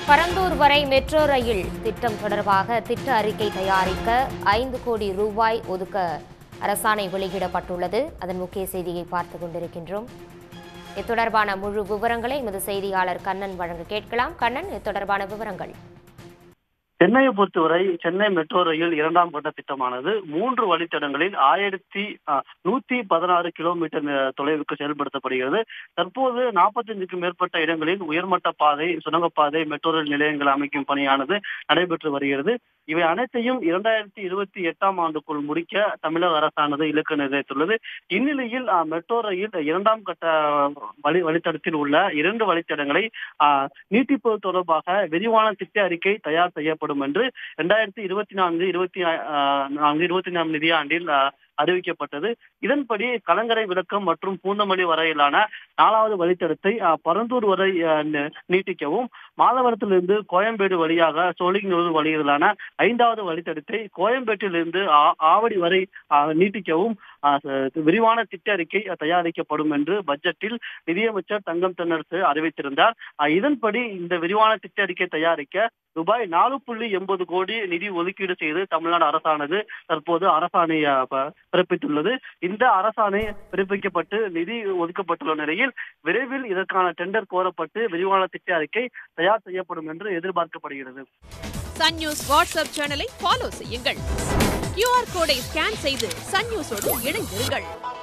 பரந்தூர் வரை metro rail திட்டம் தொடர்பாக திட்ட அறிக்கை தயாரிக்க ஐந்து கோடி ரூபாய் ஒதுக்க அரசாணை வெளியிடப்பட்டுள்ளது அதன் முக்கிய செய்தியை பார்த்துக் கொண்டிருக்கின்றோம் இது தொடர்பான முழு விவரங்களை எமது செய்தியாளர் கண்ணன் வழங்க கேட்கலாம் கண்ணன் இது தொடர்பான விவரங்கள் சென்னையை பொறுத்தவரை சென்னை மெட்ரோ ரயில் இரண்டாம் கட்ட திட்டமானது மூன்று வழித்தடங்களில் ஆயிரத்தி அஹ், நூத்தி பதினாறு கிலோமீட்டர் ந- தொலைவுக்கு செயல்படுத்தப்படுகிறது தற்போது நாற்பத்தஞ்சுக்கும் மேற்பட்ட இடங்களில் உயர்மட்ட பாதை சுரங்கப்பாதை மெட்ரோ ரயில் நிலையங்கள் அமைக்கும் பணியானது நடைபெற்று வருகிறது இவை அனைத்தையும் இரண்டாயிரத்தி இருபத்தி எட்டாம் ஆண்டுக்குள் முடிக்க தமிழக அரசானது இலக்கு நிர்ணயித்துள்ளது இந்நிலையில் அஹ், மெட்ரோ ரயில் இரண்டாம் கட்ட வழி வழித்தடத்தில் உள்ள இரண்டு வழித்தடங்களை அஹ், நீட்டிப்பது தொடர்பாக விரிவான திட்ட அறிக்கை தயார் செய்யப்படும் என்று இரண்டாயிரத்தி இருபத்தி நான்கு இருபத்தி நான்கு இருபத்தி நான்கு நிதியாண்டில் அஹ், அறிவிக்கப்பட்டது இதன்படி கலங்கரை விளக்கம் மற்றும் பூந்தமல்லி வரையிலான நாலாவது வழித்தடத்தை அஹ், பரந்தூர் வரை அஹ், நி- நீட்டிக்கவும் மாதவரத்திலிருந்து கோயம்பேடு வழியாக சோழிங்கநல்லூர் வழியிலான ஐந்தாவது வழித்தடத்தை கோயம்பேட்டிலிருந்து ஆ- ஆவடி வரை அஹ், நீட்டிக்கவும் அஹ், ச- விரிவான திட்ட அறிக்கை தயாரிக்கப்படும் என்று பட்ஜெட்டில் நிதியமைச்சர் தங்கம் தென்னரசு அறிவித்திருந்தார் அஹ், இதன்படி இந்த விரிவான திட்ட அறிக்கை தயாரிக்க ரூபாய் நாலு புள்ளி எண்பது கோடி நிதி ஒதுக்கீடு செய்து தமிழ்நாடு அரசானது தற்போது அரசாணை அஹ், ப- பிறப்பித்துள்ளது இந்த அரசாணை பிறப்பிக்கப்பட்டு நிதி ஒதுக்கப்பட்டுள்ள நிலையில் விரைவில் இதற்கான டெண்டர் கோரப்பட்டு விரிவான திட்ட அறிக்கை தயார் செய்யப்படும் என்று எதிர்பார்க்கப்படுகிறது சன் நியூஸ் வாட்ஸ்அப் சேனலை ஃபாலோ செய்யுங்கள் கியூஆர் கோடை ஸ்கேன் செய்து சன் நியூஸோடு இணைந்திருங்கள்